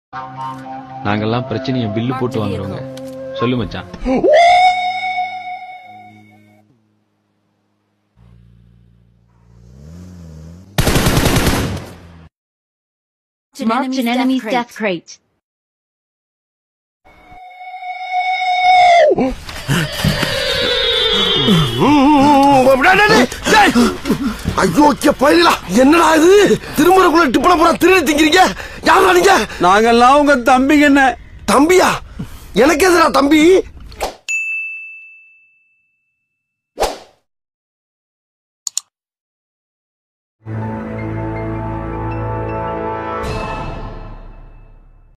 நாங்கெல்லாம் பிரச்சனையை பில்லு போட்டு வாங்குறோங்க சொல்லு மச்சான் Marked an enemy's death crate. ஐயோக்கிய பயிலா என்னடா இது திருமுறைக்குள்ள டிப்பன பூரா திருடி திங்கிறீங்க யாரா நீங்க நாங்கெல்லாம் உங்க தம்பிங்க என்ன தம்பியா எனக்கு எதுடா தம்பி